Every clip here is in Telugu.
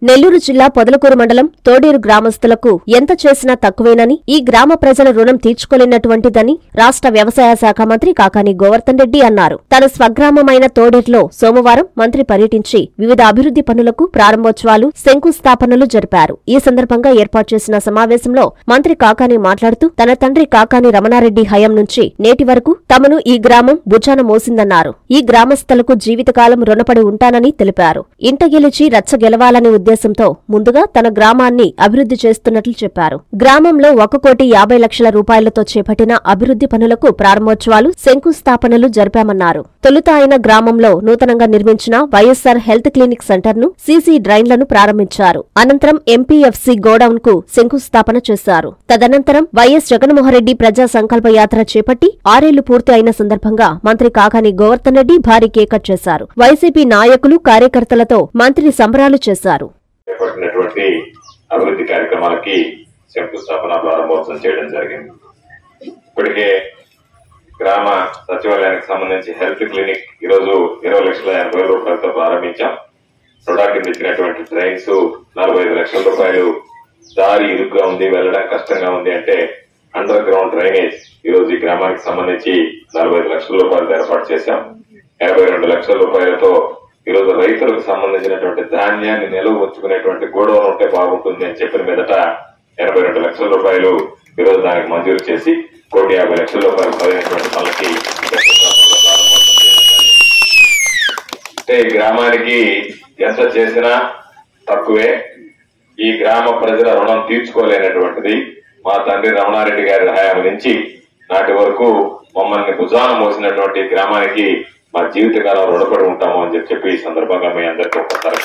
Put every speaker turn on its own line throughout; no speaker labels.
నెల్లూరు జిల్లా పొదలకూరు మండలం తోడేరు గ్రామస్తులకు ఎంత చేసినా తక్కువేనని ఈ గ్రామ ప్రజల రుణం తీర్చుకోలేనటువంటిదని రాష్ట్ర వ్యవసాయ శాఖ మంత్రి కాకాని గోవర్ధన్ రెడ్డి అన్నారు తన స్వగ్రామమైన తోడేరులో సోమవారం మంత్రి పర్యటించి వివిధ అభివృద్ధి పనులకు ప్రారంభోత్సవాలు శంకుస్థాపనలు జరిపారు ఈ సందర్భంగా ఏర్పాటు చేసిన సమావేశంలో మంత్రి కాకాని మాట్లాడుతూ తన తండ్రి కాకాని రమణారెడ్డి హయం నుంచి నేటి వరకు తమను ఈ గ్రామం భుజాన మోసిందన్నారు ఈ గ్రామస్తులకు జీవితకాలం రుణపడి ఉంటానని తెలిపారు ఇంట గెలిచి రచ్చ గెలవాలనే ఉద్దేశంతో ముందుగా తన గ్రామాన్ని అభివృద్ధి చేస్తున్నట్లు చెప్పారు గ్రామంలో ఒక కోటి యాభై లక్షల రూపాయలతో చేపట్టిన అభివృద్ధి పనులకు ప్రారంభోత్సవాలు శంకుస్థాపనలు జరిపామన్నారు తొలుత ఆయన గ్రామంలో నూతనంగా నిర్మించిన వైఎస్సార్ హెల్త్ క్లినిక్ సెంటర్ ను సీసీ డ్రైన్లను ప్రారంభించారు అనంతరం ఎంపీఎఫ్సీ గోడౌన్ కు శంకుస్థాపన చేశారు తదనంతరం వైఎస్ జగన్మోహన్రెడ్డి ప్రజా సంకల్ప యాత్ర చేపట్టి ఆరేళ్లు పూర్తి అయిన సందర్భంగా మంత్రి కాకాని గోవర్ధన్ రెడ్డి భారీ కేక్ కట్ చేశారు వైసీపీ నాయకులు కార్యకర్తలతో మంత్రి సంబరాలు చేశారు
చేపట్టినటువంటి అభివృద్ధి కార్యక్రమాలకి శంకుస్థాపన ప్రారంభోత్సవం చేయడం జరిగింది ఇప్పటికే గ్రామ సచివాలయానికి సంబంధించి హెల్త్ క్లినిక్ ఈరోజు ఇరవై లక్షల ఎనభై వేల రూపాయలతో ప్రారంభించాం రుడా కింద ఇచ్చినటువంటి ట్రైన్స్ నలభై ఐదు లక్షల రూపాయలు దారి ఇరుగ్గా ఉంది వెళ్ళడం కష్టంగా ఉంది అంటే అండర్ గ్రౌండ్ డ్రైనేజ్ ఈ రోజు ఈ గ్రామానికి సంబంధించి నలభై ఐదు లక్షల రూపాయలు ఏర్పాటు చేశాం ఎనభై రెండు లక్షల రూపాయలతో ఈ రోజు రైతులకు సంబంధించినటువంటి ధాన్యాన్ని నిల్వ ఉంచుకునేటువంటి గోడౌన్ ఉంటే బాగుంటుంది అని చెప్పిన మీదట ఎనభై రెండు లక్షల రూపాయలు ఈ రోజు దానికి మంజూరు చేసి కోటి యాభై లక్షల రూపాయలు పదినటువంటి పనులకి శంకుస్థాపనలో ప్రారంభోత్సవం చేయడం జరిగింది. అంటే ఈ గ్రామానికి ఎంత చేసినా తక్కువే ఈ గ్రామ ప్రజల రుణం తీర్చుకోలేనటువంటిది మా తండ్రి రమణారెడ్డి గారి హయాం నుంచి నాటి వరకు మమ్మల్ని భుజాన మోసినటువంటి ఈ గ్రామానికి మా జీవితకాలం రుణపడి ఉంటాము అని చెప్పి చెప్పి ఈ సందర్భంగా మీ అందరికీ ఒకసారి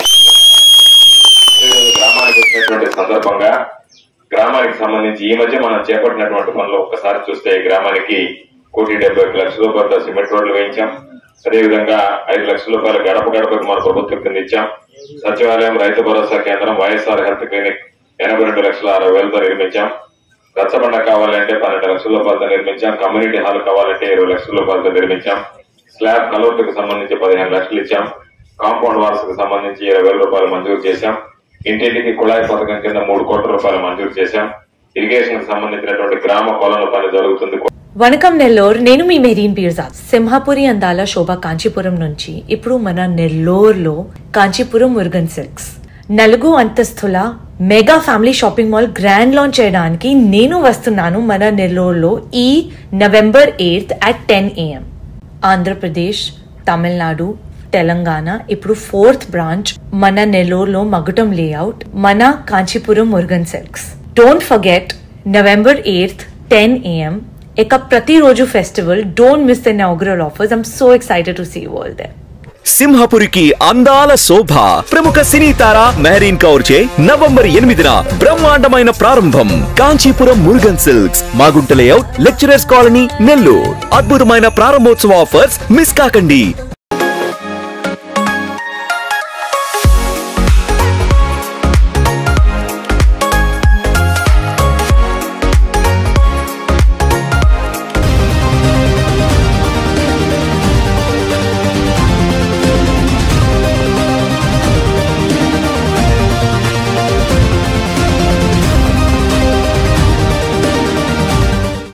ఈరోజు గ్రామానికి వచ్చినటువంటి సందర్భంగా గ్రామానికి సంబంధించి ఈ మధ్య మనం చేపట్టినటువంటి పనులు ఒక్కసారి చూస్తే ఈ గ్రామానికి కోటి డెబ్బై ఒక్క లక్షల రూపాయలతో సిమెంట్ రోడ్లు వేయించాం అదేవిధంగా ఐదు లక్షల రూపాయల గడప గడపకు మన ప్రభుత్వం కింద ఇచ్చాం సచివాలయం రైతు భరోసా కేంద్రం వైఎస్ఆర్ హెల్త్ క్లినిక్ ఎనభై రెండు లక్షల అరవై వేలతో నిర్మించాం రచ్చబండ కావాలంటే పన్నెండు లక్షల రూపాయలతో నిర్మించాం కమ్యూనిటీ హాల్ కావాలంటే ఇరవై లక్షల రూపాయలతో నిర్మించాం స్లాబ్ కలౌట్కు సంబంధించి పదిహేను లక్షలు ఇచ్చాం కాంపౌండ్ వాల్స్ కు సంబంధించి ఇరవై వేల రూపాయలు మంజూరు చేశాం ఇంటింటికి కుళాయి పథకం కింద మూడు కోట్ల రూపాయలు మంజూరు చేశాం ఇరిగేషన్ కు సంబంధించినటువంటి గ్రామ కొలను పని జరుగుతుంది
వణకం నెల్లూరు నేను మీ మెరీన్ పీర్జా సింహాపురి అందాల శోభ కాంచీపురం నుంచి ఇప్పుడు మన నెల్లూరులో కాంచీపురం మురుగన్ సిల్క్స్ నలుగు అంతస్తుల mega family shopping mall grand launch చేయడానికి నేను వస్తున్నాను మన నెల్లూరులో ఈ November eighth at ten AM Andhra Pradesh Tamil Nadu Telangana ఇప్పుడు ఫోర్త్ బ్రాంచ్ మన నెల్లూరులో మగుటం లేఅవుట్ మన Kanchipuram Murugan silks don't forget November eighth ten AM ఇక ప్రతిరోజు festival don't miss the inaugural offers I'm so excited to see all they
సింహపురికి అందాల శోభ ప్రముఖ సినీ తార మెహరీన్ కౌర్ చే నవంబర్ ఎనిమిదిన బ్రహ్మాండమైన ప్రారంభం Kanchipuram Murugan Silks Magunta layout lecturers colony Nellore అద్భుతమైన ప్రారంభోత్సవ ఆఫర్స్ మిస్ కాకండి